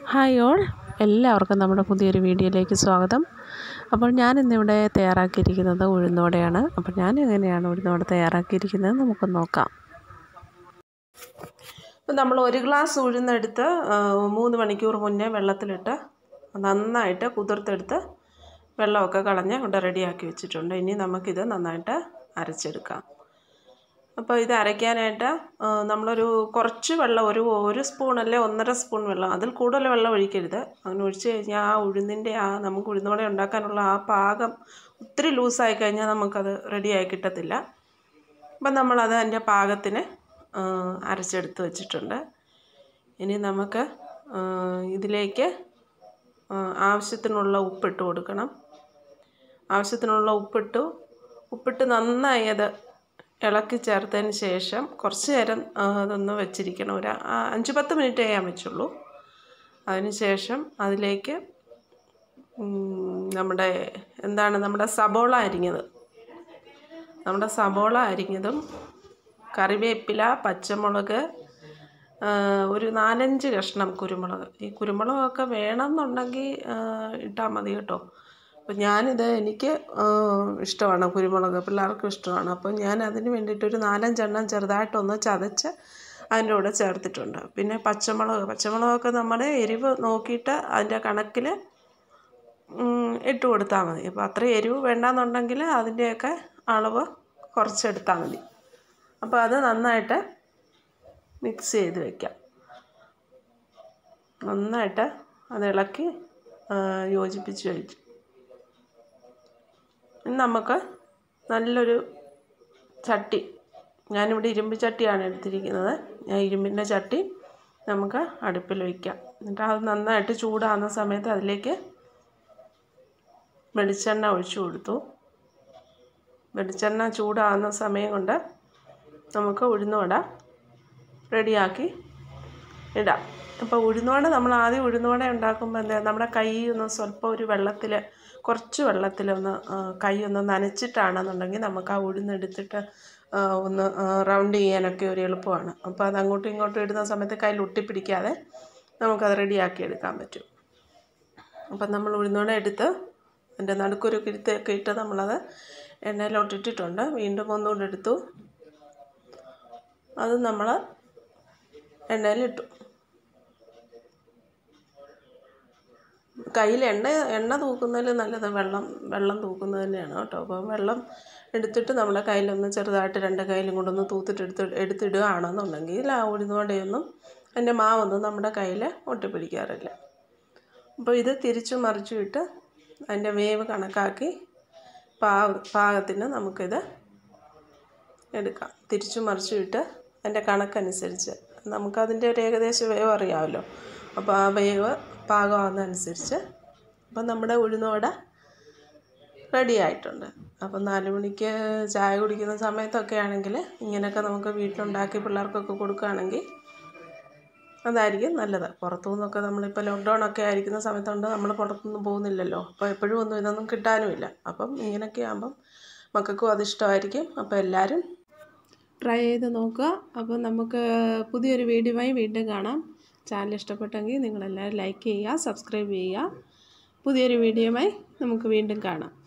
hi all എല്ലാവർക്കും നമ്മുടെ പുതിയൊരു വീഡിയോയിലേക്ക് സ്വാഗതം അപ്പോൾ ഞാൻ ഇന്നിവിടെ തയ്യാറാക്കിയിരിക്കുന്നത് ഉഴുന്നോടെയാണ് അപ്പോൾ ഞാൻ എങ്ങനെയാണ് ഉഴുന്നോടെ തയ്യാറാക്കിയിരിക്കുന്നത് നമുക്ക് നോക്കാം അപ്പോൾ നമ്മൾ ഒരു ഗ്ലാസ് ഉഴുന്നെടുത്ത് ആ, മൂന്ന് മണിക്കൂർ മുന്നേ വെള്ളത്തിലിട്ട് നന്നായിട്ട് കുതിർത്തെടുത്ത് വെള്ളമൊക്കെ കളഞ്ഞ് ഇവിടെ റെഡിയാക്കി വെച്ചിട്ടുണ്ട് ഇനി നമുക്കിത് നന്നായിട്ട് അരച്ചെടുക്കാം അപ്പോൾ ഇത് അരയ്ക്കാനായിട്ട് ആ, നമ്മളൊരു കുറച്ച് വെള്ളം ഒരു ഒരു സ്പൂൺ അല്ലെ ഒന്നര സ്പൂൺ വെള്ളം അതിൽ കൂടുതൽ വെള്ളം ഒഴിക്കരുത് അങ്ങനെ ഒഴിച്ച് കഴിഞ്ഞാൽ ആ ഉഴുന്നിൻ്റെ ആ നമുക്ക് ഉഴുന്നോടെ ഉണ്ടാക്കാനുള്ള ആ പാകം ഒത്തിരി ലൂസായി കഴിഞ്ഞാൽ നമുക്കത് റെഡിയായി കിട്ടത്തില്ല അപ്പം നമ്മളത് അതിൻ്റെ പാകത്തിന് ആ, അരച്ചെടുത്ത് വെച്ചിട്ടുണ്ട് ഇനി നമുക്ക് ആ, ഇതിലേക്ക് ആ, ആവശ്യത്തിനുള്ള ഉപ്പിട്ട് കൊടുക്കണം ആവശ്യത്തിനുള്ള ഉപ്പിട്ടു ഉപ്പിട്ട് നന്നായി അത് ഇളക്കി ചേർത്തതിന് ശേഷം കുറച്ച് നേരം ആ, അതൊന്ന് വെച്ചിരിക്കണം ഒരു ആ, അഞ്ച് പത്ത് മിനിറ്റ് ചെയ്യാൻ വെച്ചുള്ളൂ അതിന് ശേഷം അതിലേക്ക് ഉം, നമ്മുടെ എന്താണ് നമ്മുടെ സബോള അരിഞ്ഞത് നമ്മുടെ സബോള അരിഞ്ഞതും കറിവേപ്പില പച്ചമുളക് ആ, ഒരു നാലഞ്ച് കഷ്ണം കുരുമുളക് ഈ കുരുമുളകൊക്കെ വേണമെന്നുണ്ടെങ്കിൽ ഇട്ടാൽ മതി കേട്ടോ അപ്പം ഞാനിത് എനിക്ക് ആ, ഇഷ്ടമാണ് കുരുമുളക് പിള്ളേർക്കും ഇഷ്ടമാണ് അപ്പം ഞാൻ അതിന് വേണ്ടിയിട്ട് ഒരു നാലഞ്ചെണ്ണം ചെറുതായിട്ടൊന്ന് ചതച്ച് അതിൻ്റെ കൂടെ ചേർത്തിട്ടുണ്ട് പിന്നെ പച്ചമുളക് പച്ചമുളകൊക്കെ നമ്മുടെ എരിവ് നോക്കിയിട്ട് അതിൻ്റെ കണക്കിൽ ഇട്ട് കൊടുത്താൽ മതി അപ്പോൾ അത്ര എരിവ് വേണ്ടാന്നുണ്ടെങ്കിൽ അതിൻ്റെയൊക്കെ അളവ് കുറച്ചെടുത്താൽ മതി അപ്പോൾ അത് നന്നായിട്ട് മിക്സ് ചെയ്ത് വയ്ക്കാം നന്നായിട്ട് അത് ഇളക്കി ആ, യോജിപ്പിച്ച് വെച്ചു ഇനി നമുക്ക് നല്ലൊരു ചട്ടി ഞാനിവിടെ ഇരുമ്പ് ചട്ടിയാണ് എടുത്തിരിക്കുന്നത് ഞാൻ ഇരുമ്പിൻ്റെ ചട്ടി നമുക്ക് അടുപ്പിൽ വയ്ക്കാം എന്നിട്ട് അത് നന്നായിട്ട് ചൂടാകുന്ന സമയത്ത് അതിലേക്ക് വെളിച്ചെണ്ണ ഒഴിച്ചു കൊടുത്തു വെളിച്ചെണ്ണ ചൂടാകുന്ന സമയം കൊണ്ട് നമുക്ക് ഉഴുന്നുവട റെഡിയാക്കി ഇടാം അപ്പോൾ ഉഴുന്നുവട നമ്മൾ ആദ്യം ഉഴുന്നുവട ഉണ്ടാക്കുമ്പോൾ എന്താ നമ്മുടെ കൈ ഒന്ന് സ്വല്പം ഒരു വെള്ളത്തിൽ കുറച്ച് വെള്ളത്തിലൊന്ന് ആ, കൈ ഒന്ന് നനച്ചിട്ടാണെന്നുണ്ടെങ്കിൽ നമുക്ക് ആ ഉഴുന്നെടുത്തിട്ട് ആ, ഒന്ന് റൗണ്ട് ചെയ്യാനൊക്കെ ഒരു എളുപ്പമാണ് അപ്പോൾ അത് അങ്ങോട്ടും ഇങ്ങോട്ടും ഇടുന്ന സമയത്ത് കയ്യിൽ ഒട്ടിപ്പിടിക്കാതെ നമുക്കത് റെഡിയാക്കി എടുക്കാൻ പറ്റും അപ്പം നമ്മൾ ഉഴുന്നുവട എടുത്ത് അതിൻ്റെ നടുക്കൊരു കിരുത്തൊക്കെ ഇട്ട് നമ്മളത് എണ്ണയിലോട്ടിട്ടിട്ടുണ്ട് വീണ്ടും ഒന്നുകൂടെ എടുത്തു അത് നമ്മൾ എണ്ണയിലിട്ടു കയ്യിൽ എണ്ണ എണ്ണ തൂക്കുന്നതിൽ നല്ലത് വെള്ളം വെള്ളം തൂക്കുന്നത് തന്നെയാണ് കേട്ടോ അപ്പം വെള്ളം എടുത്തിട്ട് നമ്മുടെ കയ്യിലൊന്ന് ചെറുതായിട്ട് രണ്ട് കയ്യിലും കൊണ്ടൊന്ന് തൂത്തിട്ട് എടുത്ത് എടുത്തിടുകയാണെന്നുണ്ടെങ്കിൽ ആ ഉഴുന്നുവടയൊന്നും അതിൻ്റെ മാവൊന്നും നമ്മുടെ കയ്യിൽ ഒട്ടിപ്പിടിക്കാറില്ല അപ്പോൾ ഇത് തിരിച്ചും മറിച്ചും ഇട്ട് അതിൻ്റെ വേവ് കണക്കാക്കി പാ പാകത്തിന് നമുക്കിത് എടുക്കാം തിരിച്ചും മറിച്ചും ഇട്ട് അതിൻ്റെ കണക്കനുസരിച്ച് നമുക്കതിൻ്റെ ഒരു ഏകദേശ വേവ് അറിയാമല്ലോ അപ്പോൾ ആ വേവ് പാകമാകുന്നതനുസരിച്ച് അപ്പം നമ്മുടെ ഉഴുന്നുവട റെഡി ആയിട്ടുണ്ട് അപ്പം നാല് മണിക്ക് ചായ കുടിക്കുന്ന സമയത്തൊക്കെ ആണെങ്കിൽ ഇങ്ങനെയൊക്കെ നമുക്ക് വീട്ടിലുണ്ടാക്കി പിള്ളേർക്കൊക്കെ കൊടുക്കുകയാണെങ്കിൽ അതായിരിക്കും നല്ലത് പുറത്തു നിന്നൊക്കെ നമ്മളിപ്പോൾ ലോക്ക്ഡൗൺ ഒക്കെ ആയിരിക്കുന്ന സമയത്തുണ്ട് നമ്മൾ പുറത്തൊന്നും പോകുന്നില്ലല്ലോ അപ്പോൾ എപ്പോഴും ഒന്നും ഇതൊന്നും കിട്ടാനുമില്ല അപ്പം ഇങ്ങനെയൊക്കെ ആകുമ്പം മക്കൾക്കും അത് ഇഷ്ടമായിരിക്കും അപ്പോൾ എല്ലാവരും ട്രൈ ചെയ്ത് നോക്കുക അപ്പോൾ നമുക്ക് പുതിയൊരു വീഡിയോയുമായി വീണ്ടും കാണാം ചാനൽ ഇഷ്ടപ്പെട്ടെങ്കിൽ നിങ്ങളെല്ലാവരും ലൈക്ക് ചെയ്യുക സബ്സ്ക്രൈബ് ചെയ്യുക പുതിയൊരു വീഡിയോയുമായി നമുക്ക് വീണ്ടും കാണാം